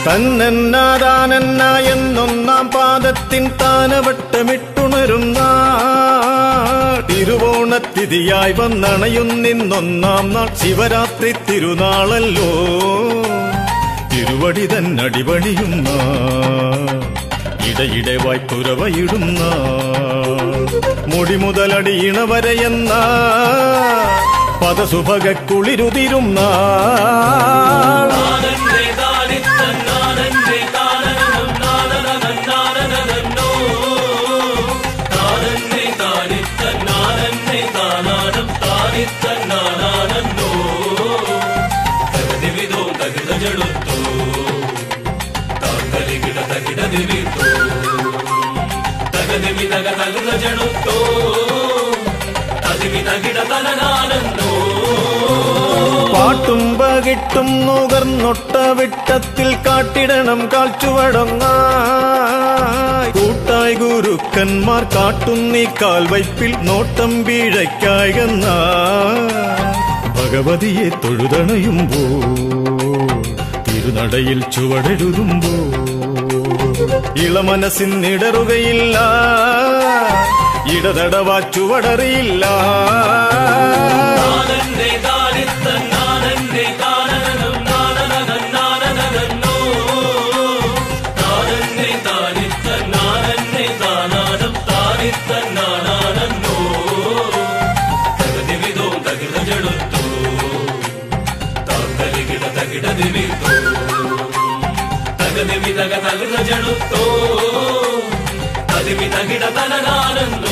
തന്നെന്നാതാനെന്ന എന്നൊന്നാം പാദത്തിൻ താനവട്ടമിട്ടുണരുന്ന തിരുവോണത്തിഥിയായി വന്നണയുന്നിന്നൊന്നാം നാൾ ശിവരാത്രി തിരുനാളല്ലോ തിരുവടി തന്നടിപണിയുന്ന ഇടയിടെ വായ്പുരവയിടുന്ന മുടി മുതലടി ഇണവരെയെന്ന പദസുഭക കുളിരുതിരുന്ന നാനന്നേ താനിത്തൻ നാനന്നേ താനനനം നാനനനം നാനനനന്നോ. താനന്നേ താനിത്തൻ നാനന്നേ താനാനം താനിത്തൻ നാനാനന്നോ. തകതിവിതോ തകിടജടുത്തോ. താങ്കലികിട തകിടതിവിത്തോ. തകതിവിതക തകിടജടുത്തോ. തതിവിതകിട തനനാനന്നോ. പാട്ടും പകിട്ടും നുകർന്നൊട്ട വിട്ടത്തിൽ കാട്ടിടണം കാൽച്ചുവടങ്ങ കൂട്ടായി ഗുരുക്കന്മാർ കാട്ടുന്നീ കാൽവയ്പിൽ നോട്ടം വീഴയ്ക്കായെന്ന ഭഗവതിയെ തൊഴുതണയുമ്പോ തിരുനടയിൽ ചുവടെഴുതുമ്പോ ഇളമനസ്സിനിടറുകയില്ല ഇടതടവാ ചുവടറിയില്ല നാനന്നേ താനിത്തൻ നാനന്നേ താനനനം നാനനനം നാനനനന്നോ. താനന്നേ താനിത്തൻ നാനന്നേ താനാനം താനിത്തൻ നാനാനന്നോ. തകതിവിതോ തകിടജടുത്തോ. താങ്കലികിട തകിടതിവിത്തോ. തകതിവിതക തകിടജടുത്തോ. തതിവിതകിട തനനാനന്നോ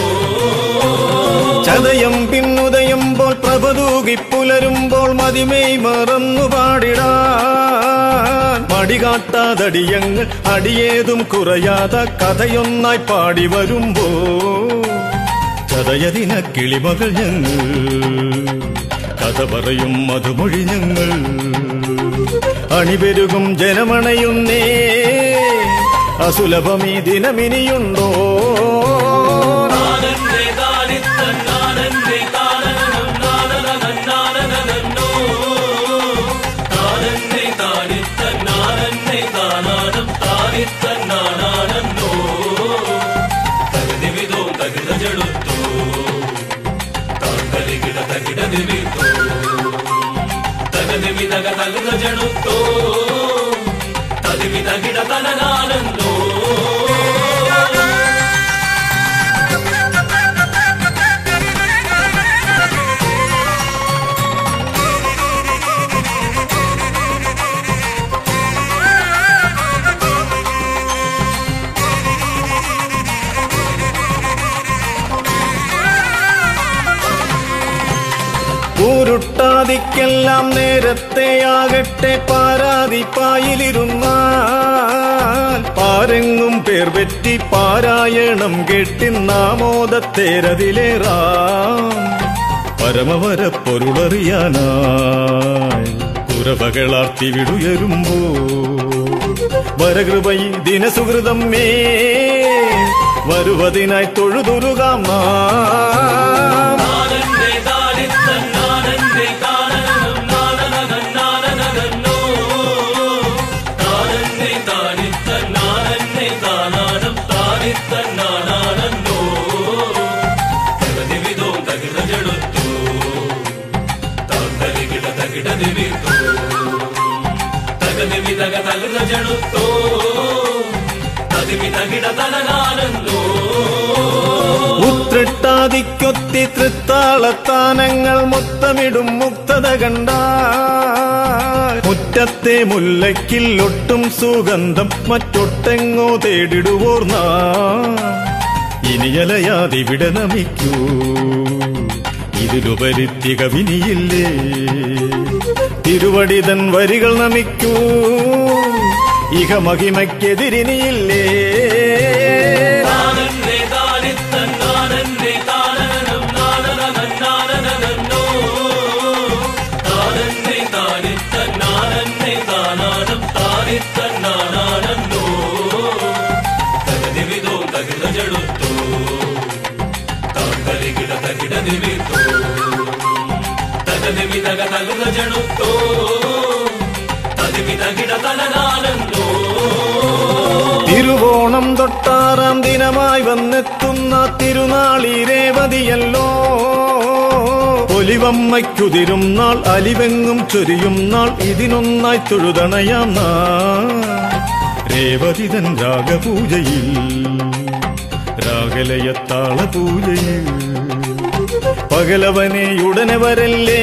ചതയം പിന്നുദയുമ്പോൾ പ്രഭതൂകി പുലരുമ്പോൾ മതിമേയ് മറന്നു പാടിടാൻ മടികാട്ടാതടിയങ്ങൾ അടിയേതും കുറയാതെ കഥയൊന്നായി പാടി വരുമ്പോ ചതയതിന കിളിമകൾ ഞങ്ങൾ കഥ പറയും മധുമൊഴി ഞങ്ങൾ അണിപെരുകും ജനമണയുന്നേ അസുലഭമീ ദിനമിനിയുണ്ടോ നാനന്നേ താനിത്തൻ നാനന്നേ താനനനം നാനനനം നാനനനന്നോ. താനന്നേ താനിത്തൻ നാനന്നേ താനാനം താനിത്തൻ നാനാനന്നോ. തകതിവിതോ തകിടജടുത്തോ. താങ്കലികിട തകിടതിവിത്തോ. തകതിവിതക തകിടജടുത്തോ. തതിവിതകിട തനനാനന്നോ ൂരുട്ടാതിക്കെല്ലാം നേരത്തെയാകട്ടെ പാരാതിപ്പായിലിരുന്ന പാരെങ്ങും പേർ പറ്റി പാരായണം കെട്ടിന്നാമോദത്തേരതിലേറാം പരമവര പൊരുളറിയാനായി കുരവകളാർത്തി വിടുയരുമ്പോ വരകൃപൈ ദിനസുഹൃതം മേ വരുവതിനായി തൊഴുതുരുകാം നാം നാനന്നേ താനിത്തൻ നാനന്നേ താനനനം നാനനനം നാനനനന്നോ. താനന്നേ താനിത്തൻ നാനന്നേ താനാനം താനിത്തൻ നാനാനന്നോ. തകതിവിതോ തകിടജടുത്തോ. താങ്കലികിട തകിടതിവിത്തോ. തകതിവിതക തകിടജടുത്തോ. തതിവിതകിട തനനാനന്നോ ഉത്രട്ടാതിക്കൊത്തി തൃത്താളത്താനങ്ങൾ മൊത്തമിടും മുക്തത കണ്ട മുറ്റത്തെ മുല്ലയ്ക്കിൽ ഒട്ടും സുഗന്ധം മറ്റൊട്ടെങ്ങോ തേടിടുവോർ നാം ഇനിയലയാതിവിടെ നമിക്കൂ ഇതിലുപരി തികവിനിയില്ലേ തിരുവടിതൻ വരികൾ നമിക്കൂ ഇഹ മഹിമയ്ക്കെതിരിനിയില്ലേ നാനന്നേ താനിത്തൻ നാനന്നേ താനനനം നാനനനം നാനനനന്നോ. താനന്നേ താനിത്തൻ നാനന്നേ താനാനം താനിത്തൻ നാനാനന്നോ. തകതിവിതോ തകിടജടുത്തോ. താങ്കലികിട തകിടതിവിത്തോ. തകതിവിതക തകിടജടുത്തോ. തതിവിതകിട തനനാനന്നോ തിരുവോണം തൊട്ടാറാം ദിനമായി വന്നെത്തുന്ന തിരുനാളി രേവതിയല്ലോ ഒലിവമ്മയ്ക്കുതിരും നാൾ അലിവെങ്ങും ചൊരിയും നാൾ ഇതിനൊന്നായി തൊഴുതണയാം നാൾ രേവതിതൻ രാഗപൂജയിൽ രാഗലയത്താള പൂജയിൽ പകലവനെ ഉടനെ വരല്ലേ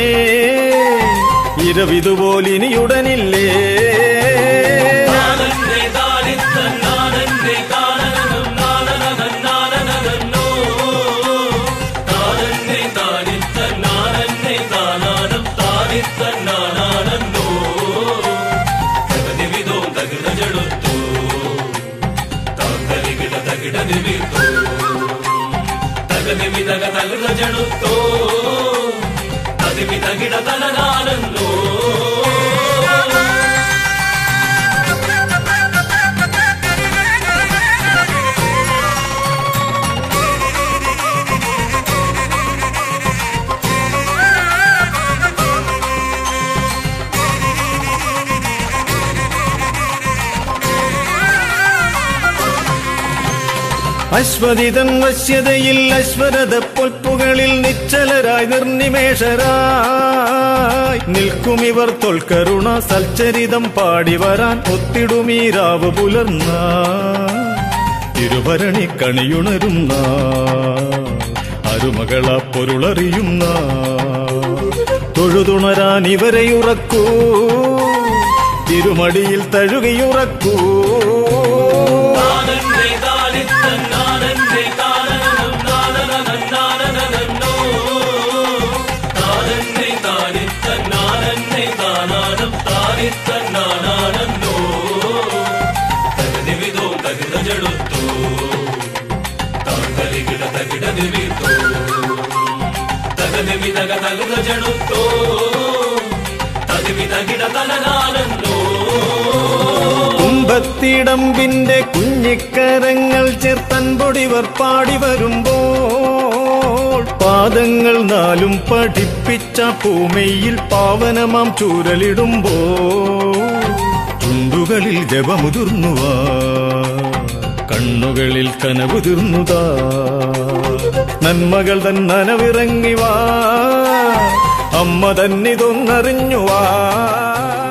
ഇരവിതുപോലിനിയുടനില്ലേ നാനന്നെ താനിത്തന്നാനന്നെ താനനനം നാനനനന്നാനനനന്നോ. താനന്നെ താനിത്തന്നാനന്നെ താനാനം താനിത്തന്നാനാനന്നോ. തകതിവിതോ തകിടജടുത്തോ. താന്തരികിട തകിട നിമിത്തോ. തകതിവിതക തകിടജടുത്തോ. തതിവിതകിട തനനാനന്നോ. അശ്വതിതൻ വശ്യതയിൽ അശ്വരത പൊൽപ്പുകളിൽ നിശ്ചലരായി നിർനിമേഷരായി നിൽക്കുമിവർ തൊൽക്കരുണ സൽച്ചരിതം പാടി വരാൻ ഒത്തിടുമീരാവ് പുലർന്ന തിരുഭരണി കണിയുണരുന്ന അരുമകള പൊരുളറിയുന്ന തൊഴുതുണരാൻ ഇവരെയുറക്കൂ തിരുമടിയിൽ തഴുകിയുറക്കൂ നാനന്നെ താനിത്തന്നാനന്നെ താനനനം നാനനനന്നാനനനന്നോ. താനന്നെ താനിത്തന്നാനന്നെ താനാനം താനിത്തന്നാനാനന്നോ. തകതിവിതോ തകിടജടുത്തോ. താന്തരികിട തകിട നിമിത്തോ. തകതിവിതക തകിടജടുത്തോ. തതിവിതകിട തനനാനന്നോ. കുംഭത്തിടമ്പിന്റെ കുഞ്ഞിക്കരങ്ങൾ ചേർത്തൻപൊടിവർ പാടി വരുമ്പോൾ പാദങ്ങൾ നാലും പഠിപ്പിച്ച പൂമയിൽ പാവനമാം ചൂരലിടുമ്പോൾ ചുണ്ടുകളിൽ ജപമുതിർന്നുവാ കണ്ണുകളിൽ കനവുതിർന്നുതാ നന്മകൾ തൻ നനവിറങ്ങിവാ അമ്മ തന്നിതൊന്നറിഞ്ഞുവാ